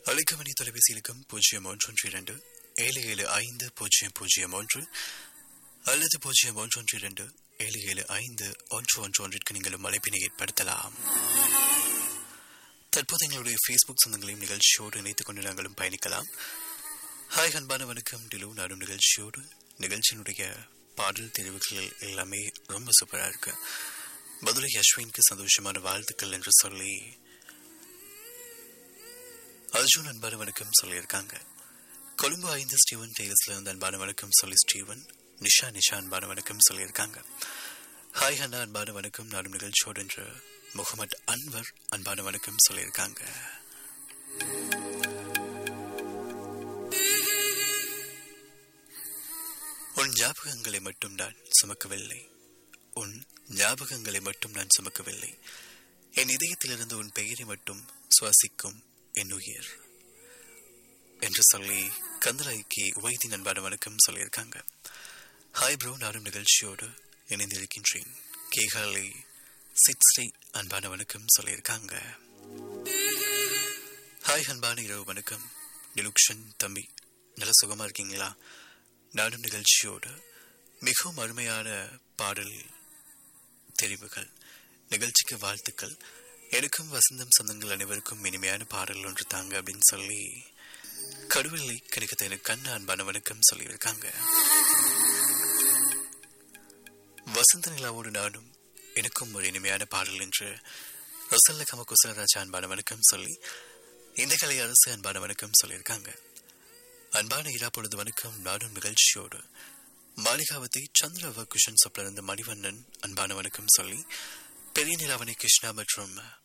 அழைக்கமணி தொலைபேசி இலக்கம் பூஜ்ஜியம் ஒன்று ஒன்று இரண்டு ஏழு ஏழு ஐந்து பூஜ்ஜியம் பூஜ்ஜியம் ஒன்று அல்லது பூஜ்ஜியம் ஒன்று ஒன்று இரண்டு ஏழு ஏழு ஐந்து ஒன்று ஒன்று ஒன்றிற்கு நீங்களும் அழைப்பினை ஏற்படுத்தலாம் தற்போது எங்களுடைய ஃபேஸ்புக் சொந்தங்களையும் நிகழ்ச்சியோடு இணைத்துக் கொண்டு நாங்களும் பயணிக்கலாம் ஹாய் அன்பான வணக்கம் டிலு நாடும் நிகழ்ச்சியோடு நிகழ்ச்சியினுடைய பாடல் தெரிவுகள் எல்லாமே ரொம்ப சூப்பராக இருக்கு மதுரை அஸ்வினுக்கு சந்தோஷமான வாழ்த்துக்கள் என்று சொல்லி அர்ஜுன் அன்பான வணக்கம் சொல்லியிருக்காங்க கொழும்பு ஐந்து ஸ்டீவன் டெய்லர்ஸ்ல இருந்து அன்பான வணக்கம் சொல்லி ஸ்டீவன் நிஷா நிஷா அன்பான வணக்கம் சொல்லியிருக்காங்க ஹாய் ஹன்னா அன்பான வணக்கம் நாடும் நிகழ்ச்சியோடு என்று முகமது அன்வர் அன்பான வணக்கம் சொல்லியிருக்காங்க உன் ஞாபகங்களை மட்டும் நான் சுமக்கவில்லை உன் ஞாபகங்களை மட்டும் நான் சுமக்கவில்லை என் இதயத்திலிருந்து உன் பெயரை மட்டும் சுவாசிக்கும் என் உயிர் என்று சொல்லி கந்தலாய்க்கு உவைதின் அன்பான வணக்கம் சொல்லியிருக்காங்க ஹாய் ப்ரோ நானும் நிகழ்ச்சியோடு இணைந்திருக்கின்றேன் கேகாலை சிட்ஸ்ரீ அன்பான வணக்கம் சொல்லியிருக்காங்க ஹாய் அன்பான இரவு வணக்கம் நிலுக்ஷன் தம்பி நல்ல சுகமா இருக்கீங்களா நானும் நிகழ்ச்சியோடு மிகவும் அருமையான பாடல் தெரிவுகள் நிகழ்ச்சிக்கு வாழ்த்துக்கள் எனக்கும் வசந்தம் சொந்தங்கள் அனைவருக்கும் இனிமையான பாடல் ஒன்று தாங்க அப்படின்னு சொல்லி கடுவெள்ளை கிடைக்கத்த எனக்கு கண்ண அன்பான வணக்கம் சொல்லியிருக்காங்க வசந்த நிலாவோடு நானும் எனக்கும் ஒரு இனிமையான பாடல் என்று ரொசல்ல கம குசலராஜா அன்பான வணக்கம் சொல்லி இந்த கலை அரசு அன்பான வணக்கம் சொல்லியிருக்காங்க அன்பான இரா பொழுது வணக்கம் நாடும் நிகழ்ச்சியோடு மாளிகாவத்தை சந்திரவ குஷன் சொப்பிலிருந்து மணிவண்ணன் அன்பான வணக்கம் சொல்லி பெரிய நிலாவணி கிருஷ்ணா மற்றும்